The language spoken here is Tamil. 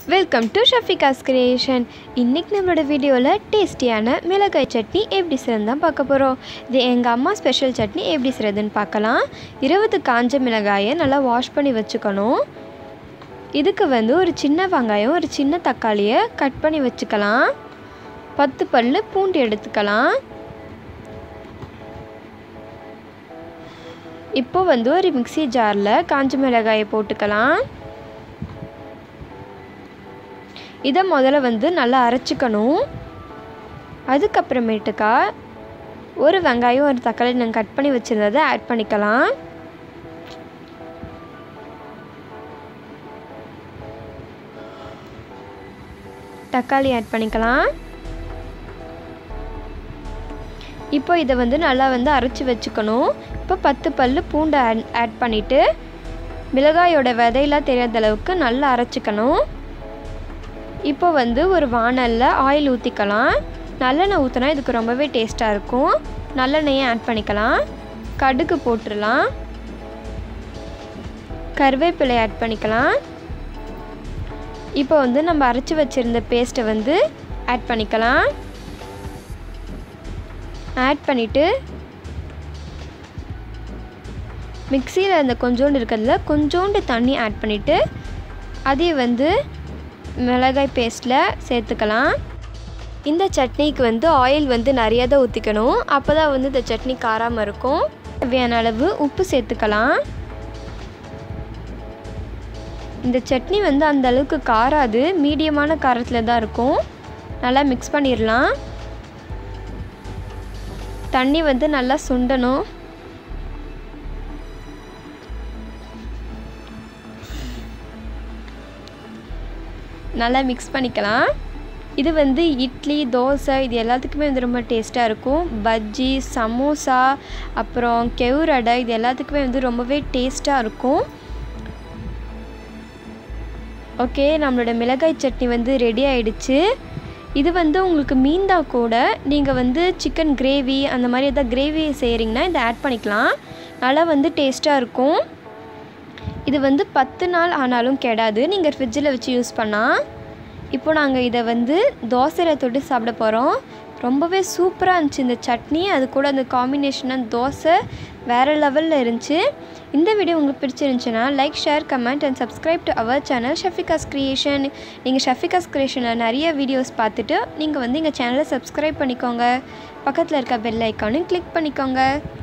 வெல்கம் டு ஷஃபிகாஸ் கிரியேஷன் இன்றைக்கி நம்மளோட வீடியோவில் டேஸ்டியான மிளகாய் சட்னி எப்படி செய்யறது தான் பார்க்க போகிறோம் இது எங்கள் அம்மா ஸ்பெஷல் சட்னி எப்படி செய்கிறதுன்னு பார்க்கலாம் இருபது காஞ்ச மிளகாயை நல்லா வாஷ் பண்ணி வச்சுக்கணும் இதுக்கு வந்து ஒரு சின்ன வெங்காயம் ஒரு சின்ன தக்காளியை கட் பண்ணி வச்சுக்கலாம் பத்து பல் பூண்டு எடுத்துக்கலாம் இப்போ வந்து ஒரு மிக்சி ஜாரில் காஞ்ச மிளகாயை போட்டுக்கலாம் இதை முதல்ல வந்து நல்லா அரைச்சிக்கணும் அதுக்கப்புறமேட்டுக்கா ஒரு வெங்காயம் ஒரு தக்காளி நாங்கள் கட் பண்ணி வச்சுருந்ததை ஆட் பண்ணிக்கலாம் தக்காளி ஆட் பண்ணிக்கலாம் இப்போ இதை வந்து நல்லா வந்து அரைச்சி வச்சுக்கணும் இப்போ பத்து பல் பூண்டு ஆட் ஆட் பண்ணிவிட்டு மிளகாயோட விதையெல்லாம் தெரியாத அளவுக்கு நல்லா அரைச்சிக்கணும் இப்போ வந்து ஒரு வானலில் ஆயில் ஊற்றிக்கலாம் நல்லெண்ணெய் ஊற்றினா இதுக்கு ரொம்பவே டேஸ்ட்டாக இருக்கும் நல்லெண்ணெயை ஆட் பண்ணிக்கலாம் கடுகு போட்டுடலாம் கருவேப்பிலை ஆட் பண்ணிக்கலாம் இப்போ வந்து நம்ம அரைச்சி வச்சுருந்த பேஸ்ட்டை வந்து ஆட் பண்ணிக்கலாம் ஆட் பண்ணிவிட்டு மிக்சியில் அந்த கொஞ்சோண்டு இருக்கிறதுல கொஞ்சோண்டு தண்ணி ஆட் பண்ணிவிட்டு அதையும் வந்து மிளகாய் பேஸ்ட்டில் சேர்த்துக்கலாம் இந்த சட்னிக்கு வந்து ஆயில் வந்து நிறையா தான் ஊற்றிக்கணும் அப்போ தான் வந்து இந்த சட்னி காராமல் இருக்கும் தேவையான அளவு உப்பு சேர்த்துக்கலாம் இந்த சட்னி வந்து அந்த அளவுக்கு காராது மீடியமான காரத்தில் தான் இருக்கும் நல்லா மிக்ஸ் பண்ணிடலாம் தண்ணி வந்து நல்லா சுண்டணும் நல்லா மிக்ஸ் பண்ணிக்கலாம் இது வந்து இட்லி தோசை இது எல்லாத்துக்குமே வந்து ரொம்ப டேஸ்ட்டாக இருக்கும் பஜ்ஜி சமோசா அப்புறம் கெவுரடை இது எல்லாத்துக்குமே வந்து ரொம்பவே டேஸ்ட்டாக இருக்கும் ஓகே நம்மளோட மிளகாய் சட்னி வந்து ரெடி ஆயிடுச்சு இது வந்து உங்களுக்கு மீந்தா கூட நீங்கள் வந்து சிக்கன் கிரேவி அந்த மாதிரி எதாவது கிரேவி செய்கிறீங்கன்னா இதை ஆட் பண்ணிக்கலாம் நல்லா வந்து டேஸ்ட்டாக இருக்கும் இது வந்து பத்து நாள் ஆனாலும் கெடாது நீங்கள் ஃப்ரிட்ஜில் வச்சு யூஸ் பண்ணால் இப்போ நாங்கள் இதை வந்து தோசையில் தொட்டு சாப்பிட போகிறோம் ரொம்பவே சூப்பராக இருந்துச்சு இந்த சட்னி அது கூட அந்த காம்பினேஷனாக தோசை வேறு லெவலில் இருந்துச்சு இந்த வீடியோ உங்களுக்கு பிடிச்சிருந்துச்சுன்னா like share comment and subscribe to our channel Shafika's creation நீங்கள் ஷஃபிகாஸ் க்ரியேஷனில் நிறைய வீடியோஸ் பார்த்துட்டு நீங்கள் வந்து எங்கள் சேனலை சப்ஸ்கிரைப் பண்ணிக்கோங்க பக்கத்தில் இருக்க பெல் ஐக்கானும் கிளிக் பண்ணிக்கோங்க